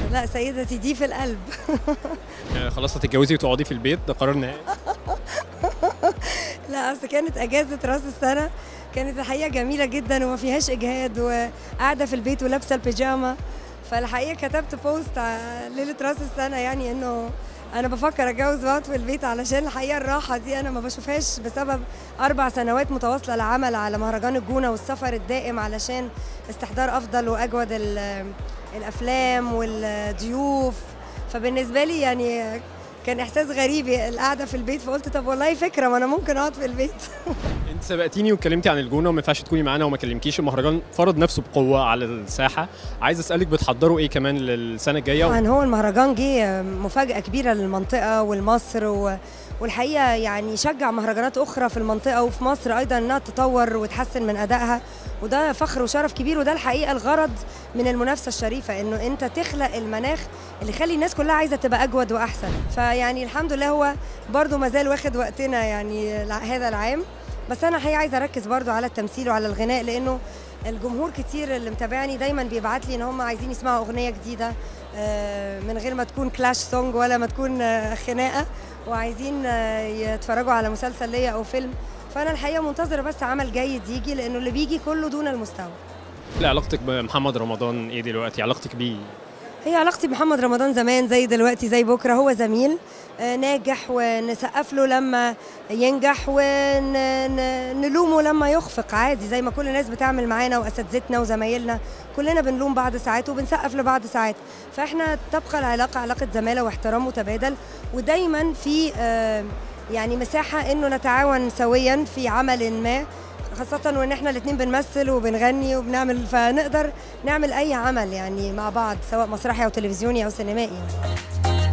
لا سيدتي دي في القلب يعني خلاص هتتجوزي وتقعدي في البيت ده قرار نهائي لا اصل كانت اجازه راس السنه كانت الحقيقه جميله جدا وما فيهاش اجهاد وقاعده في البيت ولابسه البيجامه فالحقيقه كتبت بوست ع- ليله راس السنه يعني انه انا بفكر اتجوز واقعد في البيت علشان الحقيقه الراحه دي انا ما بشوفهاش بسبب اربع سنوات متواصله العمل على مهرجان الجونه والسفر الدائم علشان استحضار افضل واجود ال- الافلام والضيوف فبالنسبه لي يعني كان احساس غريب القعده في البيت فقلت طب والله فكره ما انا ممكن اقعد في البيت انت سبقتيني واتكلمتي عن الجونه وما ينفعش تكوني معانا وما كلمكيش المهرجان فرض نفسه بقوه على الساحه عايز اسالك بتحضروا ايه كمان للسنه الجايه طبعا هو المهرجان جه مفاجاه كبيره للمنطقه ولمصر و... والحقيقه يعني شجع مهرجانات اخرى في المنطقه وفي مصر ايضا انها تطور وتحسن من ادائها وده فخر وشرف كبير وده الحقيقه الغرض من المنافسه الشريفه انه انت تخلق المناخ اللي يخلي الناس كلها عايزه تبقى اجود واحسن فيعني الحمد لله هو برضو ما زال واخد وقتنا يعني الع- هذا العام بس انا الحقيقه عايزه اركز برضو على التمثيل وعلى الغناء لانه الجمهور كتير اللي متابعني دايما بيبعت لي ان هم عايزين يسمعوا اغنيه جديده آه، من غير ما تكون كلاش سونج ولا ما تكون آه، خناقه وعايزين آه، يتفرجوا على مسلسل ليا او فيلم فانا الحقيقه منتظره بس عمل جيد يجي لانه اللي بيجي كله دون المستوى لا علاقتك بمحمد رمضان ايه دلوقتي علاقتك بيه هي علاقتي بمحمد رمضان زمان زي دلوقتي زي بكره هو زميل آه، ناجح ونسقف له لما ينجح ونلومه لما يخفق عادي زي ما كل الناس بتعمل معانا واساتذتنا وزمايلنا كلنا بنلوم بعض ساعات وبنسقف لبعض ساعات فاحنا تبقى العلاقه علاقه زماله واحترام متبادل ودايما في آه، يعني مساحه انه نتعاون سويا في عمل ما خاصة وان احنا الاتنين بنمثل وبنغني وبنعمل فنقدر نعمل اي عمل يعني مع بعض سواء مسرحي او تلفزيوني او سينمائي يعني.